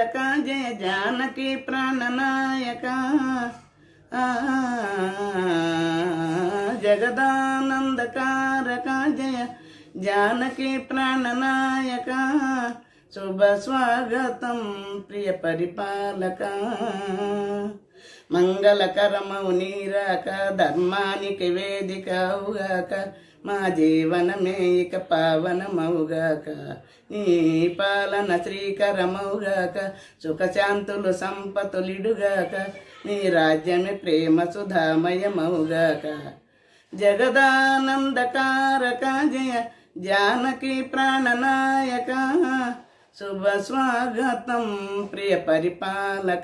జగదానందకారక జయ జానకి ప్రాణనాయక ఆ, జగదానందకారక జయ జానకి ప్రాణనాయక శుభ స్వాగతం ప్రియ పరిపాలక మంగళకరమవు నీరాక ధర్మానికి వేదిక అవుగాక మా జీవనమే ఇక పావనమవుగాక నీ పాలన శ్రీకరమవుగాక సుఖశాంతులు సంపతులిడుగాక నీ రాజ్యమే ప్రేమ సుధామయమవుగాక జగదానందకారక జయ జానకి ప్రాణనాయక శుభ స్వాగతం ప్రియ పరిపాలక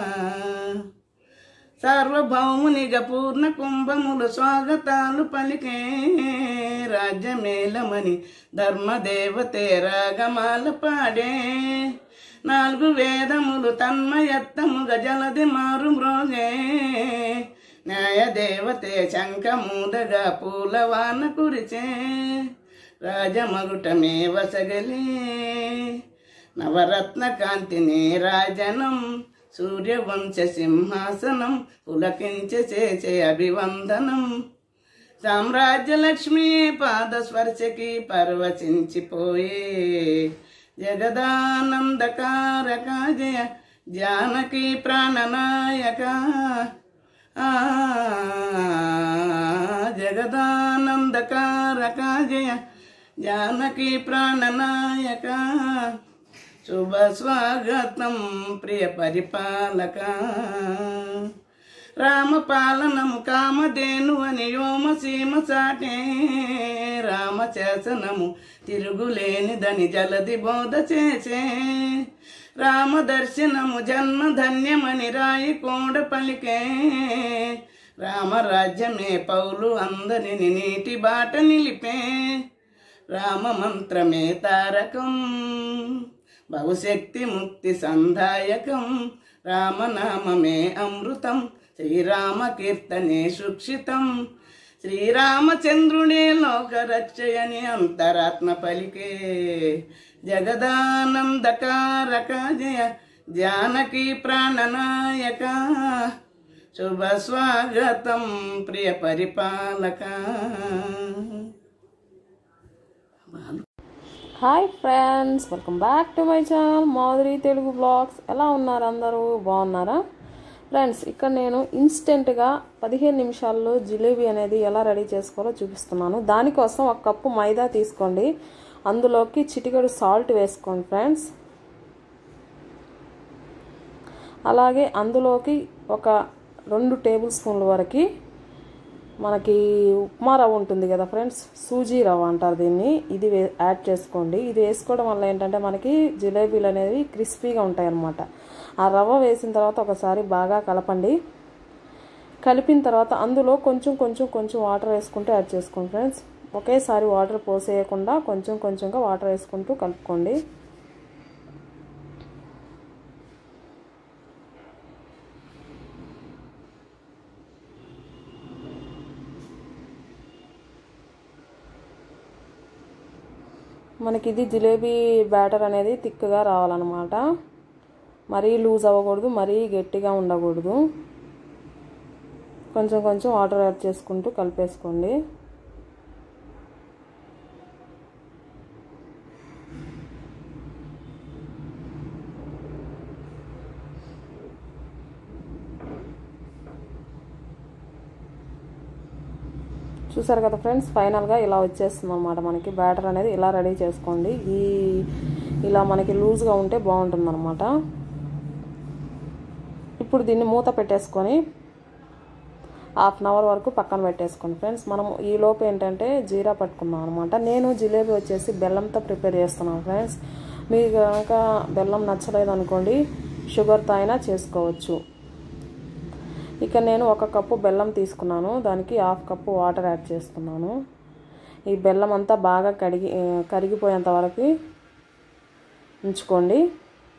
సార్వభౌమునిగ పూర్ణ కుంభములు స్వాగతాలు పలికే రాజ్యమేలమని ధర్మదేవతే రాగమాల పాడే నాలుగు వేదములు తన్మయత్తముగ జలది మారు మ్రోగే న్యాయదేవతే శంఖమూదగా పూలవాన కురిచే రాజమగుటమే వసగలే నవరత్న కాంతిని రాజనం సూర్యవంశ సింహాసనం పులకించే చేసే అభివందనం సామ్రాజ్యలక్ష్మి పాద స్పర్శకి పర్వచించిపోయే జగదానందకారక జయ జానకి ప్రాణనాయక ఆ, జగదానందకారక జయ జానకి ప్రాణనాయక శుభ స్వాగతం ప్రియ పరిపాలక రామపాలనము కామధేను అని యోమ సీమ సాటే రామశాసనము తిరుగులేనిదని జలది బోధ చేసే రామ దర్శనము జన్మ ధన్యమని రాయి కోడ పలికే రామరాజ్యమే పౌలు అందరిని నీటి బాట నిలిపే రామ మంత్రమే తారకం బహుశక్తి ముక్తి సంధాయకం రామనామమే అమృతం శ్రీరామ కీర్తనే సుక్షితం శ్రీరామచంద్రుడే లోకరక్షయని అంతరాత్మ పలికే జగదానందకారక జయ జానకి ప్రాణనాయక శుభ స్వాగతం ప్రియ పరిపాలక hi friends welcome back to my channel Madhuri Telugu blogs ఎలా ఉన్నారు అందరూ బాగున్నారా ఫ్రెండ్స్ ఇక్కడ నేను ఇన్స్టెంట్గా పదిహేను నిమిషాల్లో జిలేబీ అనేది ఎలా రెడీ చేసుకోవాలో చూపిస్తున్నాను దానికోసం ఒక కప్పు మైదా తీసుకోండి అందులోకి చిటికెడు సాల్ట్ వేసుకోండి ఫ్రెండ్స్ అలాగే అందులోకి ఒక రెండు టేబుల్ స్పూన్ల వరకు మనకి ఉప్మా రవ్వ ఉంటుంది కదా ఫ్రెండ్స్ సూజీ రవ్వ అంటారు దీన్ని ఇది వే యాడ్ చేసుకోండి ఇది వేసుకోవడం వల్ల ఏంటంటే మనకి జిలేబీలు అనేవి క్రిస్పీగా ఉంటాయి అన్నమాట ఆ రవ్వ వేసిన తర్వాత ఒకసారి బాగా కలపండి కలిపిన తర్వాత అందులో కొంచెం కొంచెం కొంచెం వాటర్ వేసుకుంటూ యాడ్ చేసుకోండి ఫ్రెండ్స్ ఒకేసారి వాటర్ పోసేయకుండా కొంచెం కొంచెంగా వాటర్ వేసుకుంటూ కలుపుకోండి మనకి ఇది జిలేబీ బ్యాటర్ అనేది థిక్గా రావాలన్నమాట మరీ లూజ్ అవ్వకూడదు మరీ గట్టిగా ఉండకూడదు కొంచెం కొంచెం వాటర్ యాడ్ చేసుకుంటూ కలిపేసుకోండి చూసారు కదా ఫ్రెండ్స్ ఫైనల్గా ఇలా వచ్చేస్తుంది అనమాట మనకి బ్యాటర్ అనేది ఇలా రెడీ చేసుకోండి ఈ ఇలా మనకి లూజ్గా ఉంటే బాగుంటుంది అనమాట ఇప్పుడు దీన్ని మూత పెట్టేసుకొని హాఫ్ అన్ అవర్ వరకు పక్కన పెట్టేసుకోండి ఫ్రెండ్స్ మనం ఈ లోపు ఏంటంటే జీరా పట్టుకుందాం అనమాట నేను జిలేబీ వచ్చేసి బెల్లంతో ప్రిపేర్ చేస్తున్నాను ఫ్రెండ్స్ మీకు కనుక బెల్లం నచ్చలేదు అనుకోండి షుగర్తో అయినా చేసుకోవచ్చు ఇక నేను ఒక కప్పు బెల్లం తీసుకున్నాను దానికి హాఫ్ కప్పు వాటర్ యాడ్ చేస్తున్నాను ఈ బెల్లం అంతా బాగా కడిగి కరిగిపోయేంత వరకు ఉంచుకోండి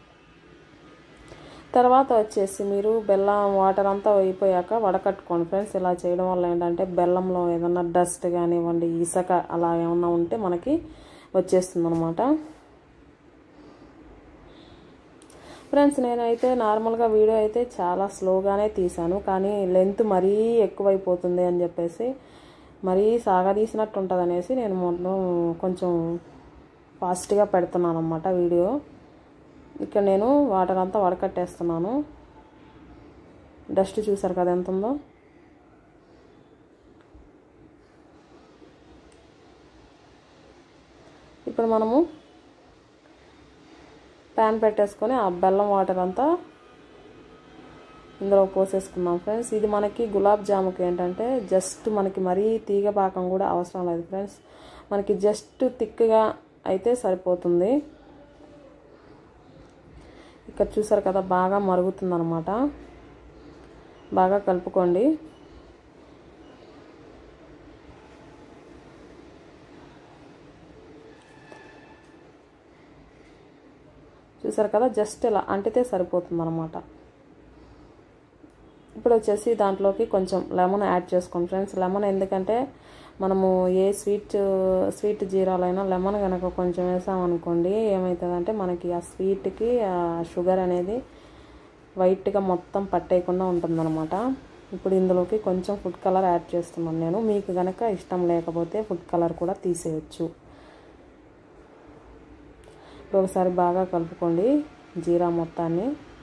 తర్వాత వచ్చేసి మీరు బెల్లం వాటర్ అంతా అయిపోయాక వడకట్టుకోండి ఫ్రెండ్స్ ఇలా చేయడం వల్ల ఏంటంటే బెల్లంలో ఏదన్నా డస్ట్ కానివ్వండి ఇసుక అలా ఏమన్నా ఉంటే మనకి వచ్చేస్తుంది అనమాట ఫ్రెండ్స్ నేనైతే నార్మల్గా వీడియో అయితే చాలా స్లోగానే తీశాను కానీ లెంత్ మరీ ఎక్కువైపోతుంది అని చెప్పేసి మరీ సాగదీసినట్టు ఉంటుంది అనేసి నేను మొత్తం కొంచెం ఫాస్ట్గా పెడుతున్నాను అనమాట వీడియో ఇక్కడ నేను వాటర్ అంతా వడకట్టేస్తున్నాను డస్ట్ చూసారు కదా ఎంత ఉందో ఇప్పుడు మనము ప్యాన్ పెట్టేసుకొని ఆ బెల్లం వాటర్ అంతా ఇందులో పోసేసుకుందాం ఫ్రెండ్స్ ఇది మనకి గులాబ్ జాముకి ఏంటంటే జస్ట్ మనకి మరీ తీగ పాకం కూడా అవసరం లేదు ఫ్రెండ్స్ మనకి జస్ట్ థిక్గా అయితే సరిపోతుంది ఇక్కడ చూసారు కదా బాగా మరుగుతుందనమాట బాగా కలుపుకోండి చూసారు కదా జస్ట్ ఇలా అంటితే సరిపోతుంది అనమాట ఇప్పుడు వచ్చేసి దాంట్లోకి కొంచెం లెమన్ యాడ్ చేసుకోండి ఫ్రెండ్స్ లెమన్ ఎందుకంటే మనము ఏ స్వీట్ స్వీట్ జీరాలైనా లెమన్ కనుక కొంచెం వేసామనుకోండి ఏమవుతుందంటే మనకి ఆ స్వీట్కి ఆ షుగర్ అనేది వైట్గా మొత్తం పట్టేయకుండా ఉంటుందన్నమాట ఇప్పుడు ఇందులోకి కొంచెం ఫుడ్ కలర్ యాడ్ చేస్తున్నాను నేను మీకు కనుక ఇష్టం లేకపోతే ఫుడ్ కలర్ కూడా తీసేయచ్చు ఇప్పుడు ఒకసారి బాగా కలుపుకోండి జీరా మొత్తాన్ని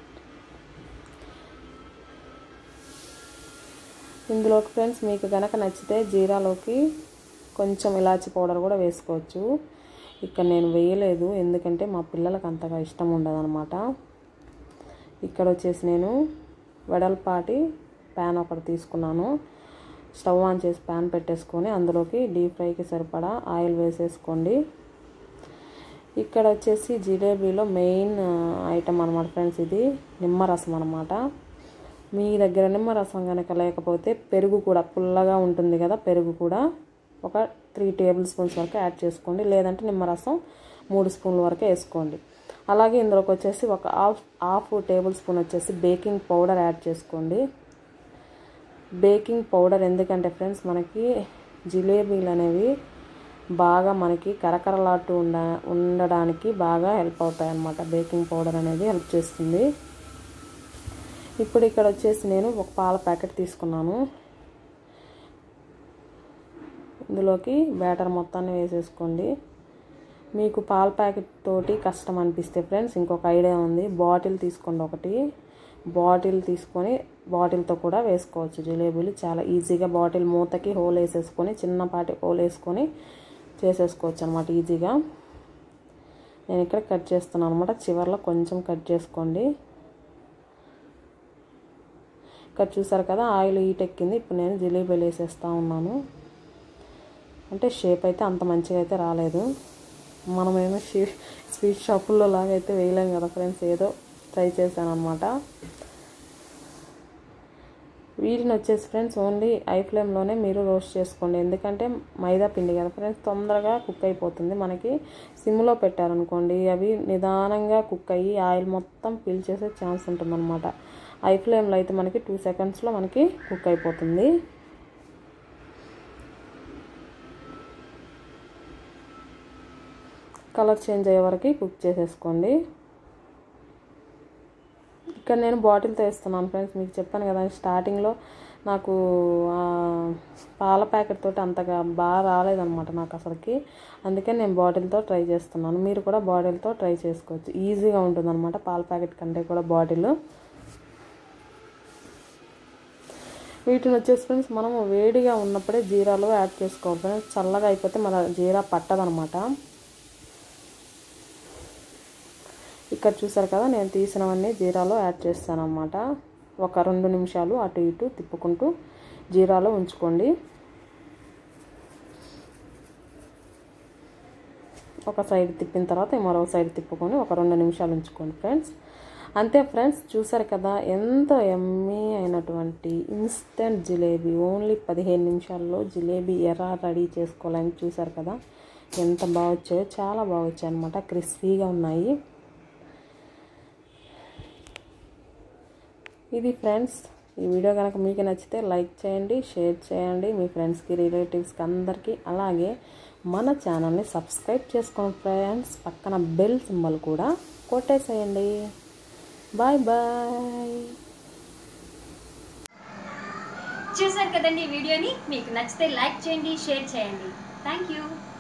ఇందులోకి ఫ్రెండ్స్ మీకు కనుక నచ్చితే జీరాలోకి కొంచెం ఇలాచి పౌడర్ కూడా వేసుకోవచ్చు ఇక్కడ నేను వేయలేదు ఎందుకంటే మా పిల్లలకు అంతగా ఇష్టం ఉండదన్నమాట ఇక్కడ వచ్చేసి నేను వెడల్పాటి ప్యాన్ ఒకటి తీసుకున్నాను స్టవ్ ఆన్ చేసి ప్యాన్ పెట్టేసుకొని అందులోకి డీప్ ఫ్రైకి సరిపడా ఆయిల్ వేసేసుకోండి ఇక్కడ వచ్చేసి జిలేబీలో మెయిన్ ఐటమ్ అనమాట ఫ్రెండ్స్ ఇది నిమ్మరసం అనమాట మీ దగ్గర నిమ్మరసం కనుక లేకపోతే పెరుగు కూడా పుల్లగా ఉంటుంది కదా పెరుగు కూడా ఒక త్రీ టేబుల్ స్పూన్స్ వరకు యాడ్ చేసుకోండి లేదంటే నిమ్మరసం మూడు స్పూన్ల వరకు వేసుకోండి అలాగే ఇందులోకి వచ్చేసి ఒక హాఫ్ హాఫ్ టేబుల్ స్పూన్ వచ్చేసి బేకింగ్ పౌడర్ యాడ్ చేసుకోండి బేకింగ్ పౌడర్ ఎందుకంటే ఫ్రెండ్స్ మనకి జిలేబీలు అనేవి బాగా మనకి కరకరలాడుతూ ఉండ ఉండడానికి బాగా హెల్ప్ అవుతాయి అన్నమాట బేకింగ్ పౌడర్ అనేది హెల్ప్ చేస్తుంది ఇప్పుడు ఇక్కడ వచ్చేసి నేను ఒక పాల ప్యాకెట్ తీసుకున్నాను ఇందులోకి బ్యాటర్ మొత్తాన్ని వేసేసుకోండి మీకు పాల ప్యాకెట్ తోటి కష్టం అనిపిస్తే ఫ్రెండ్స్ ఇంకొక ఐడియా ఉంది బాటిల్ తీసుకోండి ఒకటి బాటిల్ తీసుకొని బాటిల్తో కూడా వేసుకోవచ్చు జిలేబీలు చాలా ఈజీగా బాటిల్ మూతకి హోల్ వేసేసుకొని చిన్నపాటి హోల్ వేసుకొని చేసేసుకోవచ్చు అనమాట ఈజీగా నేను ఇక్కడ కట్ చేస్తున్నాను అనమాట చివరిలో కొంచెం కట్ చేసుకోండి ఇక్కడ చూసారు కదా ఆయిల్ హీట్ ఎక్కింది ఇప్పుడు నేను జిలేబీలు వేసేస్తూ ఉన్నాను అంటే షేప్ అయితే అంత మంచిగా అయితే రాలేదు మనమేమో స్వీట్ షాపుల్లో లాగా అయితే వేయలేం కదా ఫ్రెండ్స్ ఏదో ట్రై చేశాను అనమాట వీటిని వచ్చేసి ఫ్రెండ్స్ ఓన్లీ ఐ ఫ్లేమ్లోనే మీరు రోస్ట్ చేసుకోండి ఎందుకంటే మైదా పిండి కదా ఫ్రెండ్స్ తొందరగా కుక్ అయిపోతుంది మనకి సిమ్లో పెట్టారనుకోండి అవి నిదానంగా కుక్ అయ్యి ఆయిల్ మొత్తం పీల్చేసే ఛాన్స్ ఉంటుందన్నమాట ఐ ఫ్లేమ్లో అయితే మనకి టూ సెకండ్స్లో మనకి కుక్ అయిపోతుంది కలర్ చేంజ్ అయ్యే వరకు కుక్ చేసేసుకోండి ఇక్కడ నేను బాటిల్తో వేస్తున్నాను ఫ్రెండ్స్ మీకు చెప్పాను కదా స్టార్టింగ్లో నాకు పాల ప్యాకెట్ తోటి అంతగా బాగా రాలేదనమాట నాకు అసలుకి అందుకే నేను బాటిల్తో ట్రై చేస్తున్నాను మీరు కూడా బాటిల్తో ట్రై చేసుకోవచ్చు ఈజీగా ఉంటుందన్నమాట పాల ప్యాకెట్ కంటే కూడా బాటిల్ వీటిని వచ్చేసి ఫ్రెండ్స్ మనము వేడిగా ఉన్నప్పుడే జీరాలో యాడ్ చేసుకోవాలి ఫ్రెండ్స్ చల్లగా అయిపోతే మన జీరా పట్టదనమాట ఇక్కడ చూసారు కదా నేను తీసినవన్నీ జీరాలో యాడ్ చేస్తాను అనమాట ఒక రెండు నిమిషాలు అటు ఇటు తిప్పుకుంటూ జీరాలో ఉంచుకోండి ఒక సైడ్ తిప్పిన తర్వాత మరో సైడ్ తిప్పుకొని ఒక రెండు నిమిషాలు ఉంచుకోండి ఫ్రెండ్స్ అంతే ఫ్రెండ్స్ చూసారు కదా ఎంత ఎమ్మీ అయినటువంటి ఇన్స్టెంట్ జిలేబీ ఓన్లీ పదిహేను నిమిషాల్లో జిలేబీ ఎర్ర రెడీ చేసుకోవాలని చూసారు కదా ఎంత బాగా వచ్చాయో చాలా బాగా వచ్చాయి అనమాట క్రిస్పీగా ఉన్నాయి ఇది ఫ్రెండ్స్ ఈ వీడియో కనుక మీకు నచ్చితే లైక్ చేయండి షేర్ చేయండి మీ ఫ్రెండ్స్కి రిలేటివ్స్కి అందరికీ అలాగే మన ఛానల్ని సబ్స్క్రైబ్ చేసుకోండి ఫ్రెండ్స్ పక్కన బెల్ సింబల్ కూడా కొట్టేసేయండి బాయ్ బాయ్ చూసారు కదండి ఈ వీడియోని మీకు నచ్చితే లైక్ చేయండి షేర్ చేయండి థ్యాంక్ యూ